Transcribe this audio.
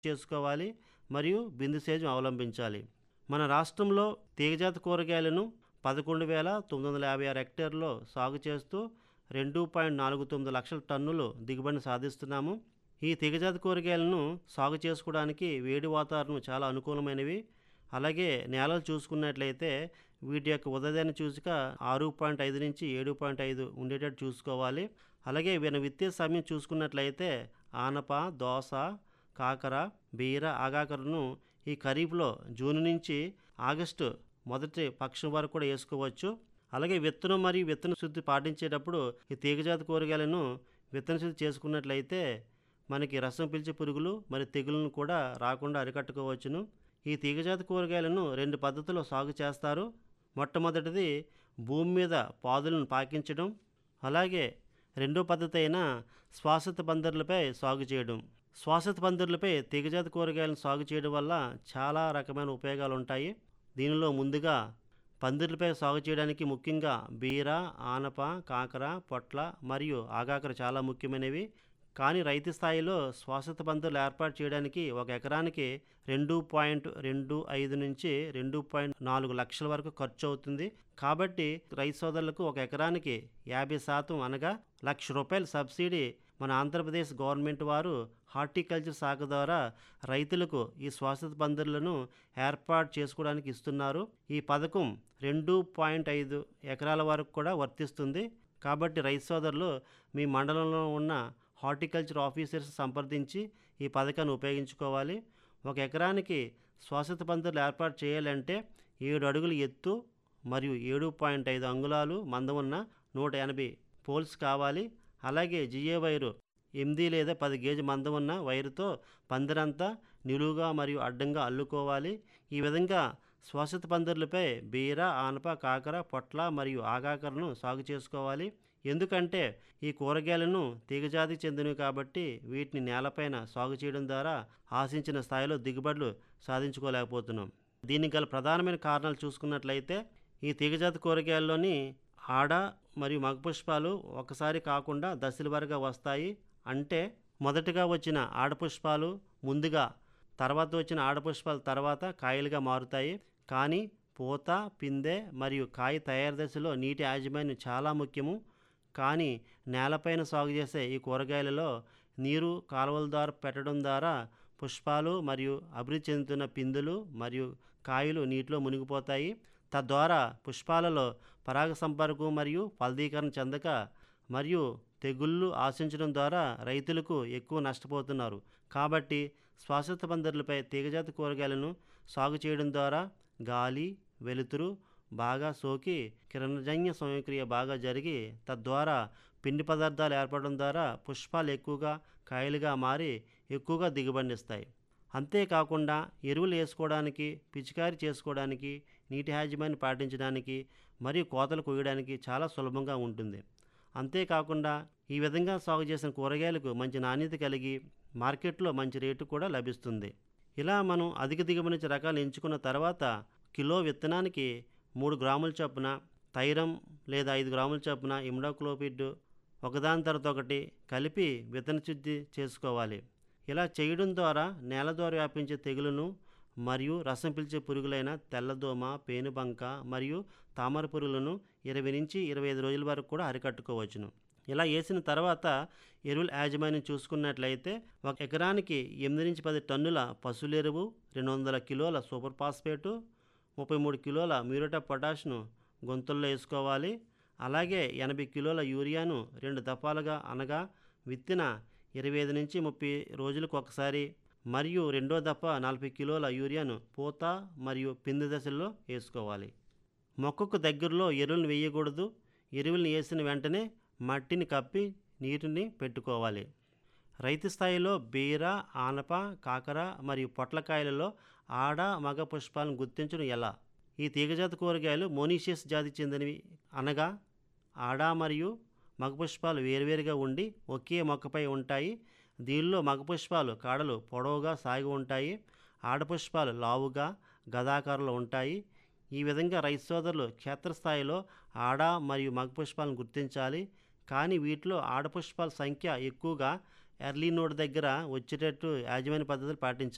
చేసుకోవాలి మరియు బిందు సేద్యం అవలంబించాలి మన రాష్ట్రంలో తీగజాతి కూరగాయలను పదకొండు వేల తొమ్మిది వందల యాభై ఆరు హెక్టేర్లో సాగు చేస్తూ రెండు పాయింట్ నాలుగు తొమ్మిది లక్షల టన్నులు దిగుబడిని సాధిస్తున్నాము ఈ తీగజాతి కూరగాయలను సాగు చేసుకోవడానికి వేడి వాతావరణం చాలా అనుకూలమైనవి అలాగే నేలలు చూసుకున్నట్లయితే వీటి యొక్క ఉదయాన్ని చూసుక ఆరు పాయింట్ ఐదు నుంచి ఏడు పాయింట్ ఐదు ఉండేటట్టు చూసుకోవాలి అలాగే వీళ్ళ విత్తే సమయం చూసుకున్నట్లయితే ఆనప దోస కాకర బీర ఆగాకరను ఈ ఖరీఫ్లో జూన్ నుంచి ఆగస్టు మొదటి పక్షం వరకు కూడా వేసుకోవచ్చు అలాగే విత్తనం మరియు విత్తన శుద్ధి పాటించేటప్పుడు ఈ తీగజాతి కూరగాయలను విత్తన శుద్ధి చేసుకున్నట్లయితే మనకి రసం పీల్చే పురుగులు మరి తెగులను కూడా రాకుండా అరికట్టుకోవచ్చును ఈ తీగజాతి కూరగాయలను రెండు పద్ధతుల్లో సాగు చేస్తారు మొట్టమొదటిది భూమి మీద పాదులను పాకించడం అలాగే రెండో పద్ధతి అయిన శ్వాసత పందిర్లపై సాగు చేయడం శ్వాసత పందిర్లపై తీగజాతి కూరగాయలను సాగు చేయడం వల్ల చాలా రకమైన ఉపయోగాలు ఉంటాయి దీనిలో ముందుగా పందిర్లపై సాగు చేయడానికి ముఖ్యంగా బీర ఆనప కాకర పొట్ల మరియు ఆగాకర చాలా ముఖ్యమైనవి కానీ రైతు స్థాయిలో శ్వాసత పందులు ఏర్పాటు చేయడానికి ఒక ఎకరానికి రెండు పాయింట్ రెండు ఐదు నుంచి రెండు పాయింట్ నాలుగు లక్షల వరకు ఖర్చు అవుతుంది కాబట్టి రైతు సోదరులకు ఒక ఎకరానికి యాభై శాతం అనగా లక్ష రూపాయల సబ్సిడీ మన ఆంధ్రప్రదేశ్ గవర్నమెంట్ వారు హార్టికల్చర్ శాఖ ద్వారా రైతులకు ఈ శ్వాసత పందిర్లను ఏర్పాటు చేసుకోవడానికి ఇస్తున్నారు ఈ పథకం రెండు పాయింట్ ఐదు ఎకరాల వరకు కూడా వర్తిస్తుంది కాబట్టి రైతు సోదరులు మీ మండలంలో ఉన్న హార్టికల్చర్ ఆఫీసర్స్ సంప్రదించి ఈ పథకాన్ని ఉపయోగించుకోవాలి ఒక ఎకరానికి శ్వాసత పందిర్లు ఏర్పాటు చేయాలంటే ఏడు అడుగుల ఎత్తు మరియు ఏడు పాయింట్ ఐదు అంగుళాలు మందం ఉన్న నూట ఎనభై పోల్స్ కావాలి అలాగే జిఏ వైరు ఎనిమిది లేదా పది గేజ్ మందం ఉన్న వైరుతో పందిరంతా నిలువుగా మరియు అడ్డంగా అల్లుకోవాలి ఈ విధంగా శ్వాసత పందిర్లపై బీర ఆనప కాకర పొట్ల మరియు ఆగాకరను సాగు చేసుకోవాలి ఎందుకంటే ఈ కూరగాయలను తీగజాతికి చెందినవి కాబట్టి వీటిని నేలపైన సాగు చేయడం ద్వారా ఆశించిన స్థాయిలో దిగుబడులు సాధించుకోలేకపోతున్నాం దీనికి గల ప్రధానమైన కారణాలు చూసుకున్నట్లయితే ఈ తీగజాతి కూరగాయల్లోని ఆడ మరియు మగపుష్పాలు ఒకసారి కాకుండా దశల వారీగా వస్తాయి అంటే మొదటగా వచ్చిన ఆడపుష్పాలు ముందుగా తర్వాత వచ్చిన ఆడపుష్పాల తర్వాత కాయలుగా మారుతాయి కానీ పూత పిందె మరియు కాయ తయారు దశలో నీటి యాజమాన్యం చాలా ముఖ్యము కానీ నేలపైన సాగు చేసే ఈ కూరగాయలలో నీరు కాలువల ద్వారా పెట్టడం ద్వారా పుష్పాలు మరియు అభివృద్ధి చెందుతున్న పిందులు మరియు కాయలు నీటిలో మునిగిపోతాయి తద్వారా పుష్పాలలో పరాగ సంపర్కం మరియు ఫలదీకరణ చెందక మరియు తెగుళ్ళు ఆశించడం ద్వారా రైతులకు ఎక్కువ నష్టపోతున్నారు కాబట్టి శ్వాసత పందిర్లపై తీగజాతి కూరగాయలను సాగు చేయడం ద్వారా గాలి వెలుతురు బాగా సోకి కిరణజన్య సంక్రియ బాగా జరిగి తద్వారా పిండి పదార్థాలు ఏర్పడడం ద్వారా పుష్పాలు ఎక్కువగా కాయలుగా మారి ఎక్కువగా దిగుబడినిస్తాయి అంతేకాకుండా ఎరువులు వేసుకోవడానికి పిచికారీ చేసుకోవడానికి నీటి యాజమాన్యం పాటించడానికి మరియు కోతలు కొయ్యడానికి చాలా సులభంగా ఉంటుంది అంతేకాకుండా ఈ విధంగా సాగు చేసిన కూరగాయలకు మంచి నాణ్యత కలిగి మార్కెట్లో మంచి రేటు కూడా లభిస్తుంది ఇలా మనం అధిక దిగుబడి రకాలు ఎంచుకున్న తర్వాత కిలో విత్తనానికి మూడు గ్రాముల చొప్పున తైరం లేదా ఐదు గ్రాముల చొప్పున ఇమ్డాక్లోపిడ్ ఒకదాని తర్వాత ఒకటి కలిపి విత్తన శుద్ధి చేసుకోవాలి ఇలా చేయడం ద్వారా నేల ద్వారా వ్యాపించే తెగులను మరియు రసం పిలిచే పురుగులైన తెల్లదోమ పేనుబంక మరియు తామర పురుగులను ఇరవై నుంచి ఇరవై ఐదు రోజుల వరకు కూడా అరికట్టుకోవచ్చును ఇలా వేసిన తర్వాత ఎరువుల యాజమాన్యం చూసుకున్నట్లయితే ఒక ఎకరానికి ఎనిమిది నుంచి పది టన్నుల పశువుల ఎరువు రెండు వందల కిలోల సూపర్ ఫాస్ఫేటు ముప్పై మూడు కిలోల మ్యూరేటా పొటాష్ను గొంతుల్లో వేసుకోవాలి అలాగే ఎనభై కిలోల యూరియాను రెండు దఫాలుగా అనగా విత్తిన ఇరవై ఐదు నుంచి ముప్పై రోజులకు ఒకసారి మరియు రెండో దఫా నలభై కిలోల యూరియాను పూత మరియు పిండి దశల్లో వేసుకోవాలి మొక్కకు దగ్గరలో ఎరువులను వేయకూడదు ఎరువులను వేసిన వెంటనే మట్టిని కప్పి నీటిని పెట్టుకోవాలి రైతు స్థాయిలో బీర ఆనప కాకర మరియు పొట్లకాయలలో ఆడ మగ పుష్పాలను గుర్తించడం ఎలా ఈ తీగజాతి కూరగాయలు మోనీషియస్ జాతికి చెందినవి అనగా ఆడ మరియు మగ పుష్పాలు వేరువేరుగా ఉండి ఒకే మొక్కపై ఉంటాయి దీనిలో మగ పుష్పాలు కాడలు పొడవుగా సాగి ఉంటాయి ఆడపుష్పాలు లావుగా గదాకారంలో ఉంటాయి ఈ విధంగా రైతు సోదరులు క్షేత్రస్థాయిలో ఆడ మరియు మగ పుష్పాలను గుర్తించాలి కానీ వీటిలో ఆడపుష్పాల సంఖ్య ఎక్కువగా ఎర్లీ నోడ్ దగ్గర వచ్చేటట్టు యాజమాన్య పద్ధతులు పాటించాలి